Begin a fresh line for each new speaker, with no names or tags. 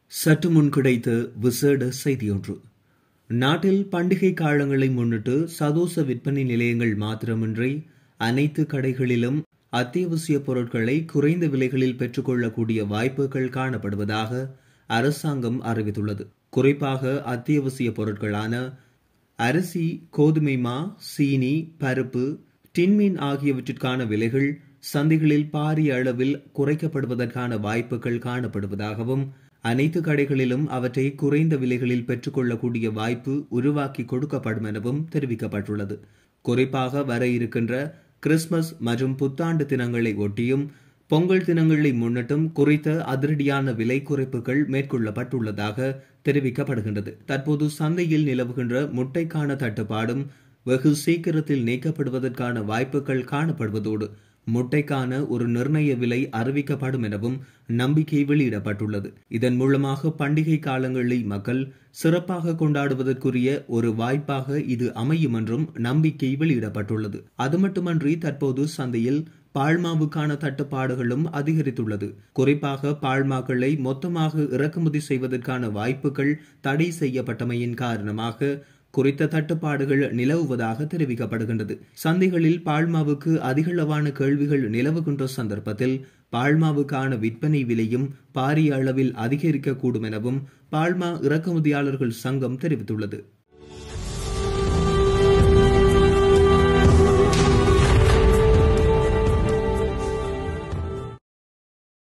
சற்று முன் கிடைத்த விசேட செய்தியொன்று நாட்டில் பண்டிகை காலங்களை முன்னிட்டு சதோச விற்பனை நிலையங்கள் மாத்திரமின்றி அனைத்து கடைகளிலும் அத்தியாவசிய பொருட்களை குறைந்த விலைகளில் பெற்றுக்கொள்ளக்கூடிய வாய்ப்புகள் காணப்படுவதாக அரசாங்கம் அறிவித்துள்ளது குறிப்பாக அத்தியாவசிய பொருட்களான அரிசி கோதுமை மா சீனி பருப்பு டின்மீன் ஆகியவற்றிற்கான விலைகள் சந்தைகளில் பாரிய அளவில் குறைக்கப்படுவதற்கான வாய்ப்புகள் காணப்படுவதாகவும் அனைத்து கடைகளிலும் அவற்றை குறைந்த விலைகளில் பெற்றுக்கொள்ளக்கூடிய வாய்ப்பு உருவாக்கி கொடுக்கப்படும் எனவும் தெரிவிக்கப்பட்டுள்ளது குறிப்பாக வர இருக்கின்ற கிறிஸ்துமஸ் மற்றும் புத்தாண்டு தினங்களை ஒட்டியும் பொங்கல் தினங்களை முன்னிட்டும் குறித்த அதிரடியான விலை குறைப்புகள் மேற்கொள்ளப்பட்டுள்ளதாக தெரிவிக்கப்படுகின்றது தற்போது சந்தையில் நிலவுகின்ற முட்டைக்கான தட்டுப்பாடும் வெகு சீக்கிரத்தில் நீக்கப்படுவதற்கான வாய்ப்புகள் காணப்படுவதோடு முட்டைக்கான ஒரு நிர்ணய விலை அறிவிக்கப்படும் எனவும் நம்பிக்கை வெளியிடப்பட்டுள்ளது இதன் மூலமாக பண்டிகை காலங்களில் மக்கள் சிறப்பாக கொண்டாடுவதற்குரிய ஒரு வாய்ப்பாக இது அமையும் என்றும் நம்பிக்கை வெளியிடப்பட்டுள்ளது அது மட்டுமன்றி தற்போது சந்தையில் பால்மாவுக்கான தட்டுப்பாடுகளும் அதிகரித்துள்ளது குறிப்பாக பால்மாக்களை மொத்தமாக இறக்குமதி செய்வதற்கான வாய்ப்புகள் தடை செய்யப்பட்டமையின் காரணமாக குறித்த தட்டுப்பாடுகள் நிலவுவதாக தெரிவிக்கப்படுகின்றது சந்தைகளில் பால்மாவுக்கு அதிகளவான கேள்விகள் நிலவுகின்ற சந்தர்ப்பத்தில் பால்மாவுக்கான விற்பனை விலையும் பாரிய அளவில் அதிகரிக்கக்கூடும் எனவும் பால்மா இறக்குமதியாளர்கள் சங்கம் தெரிவித்துள்ளது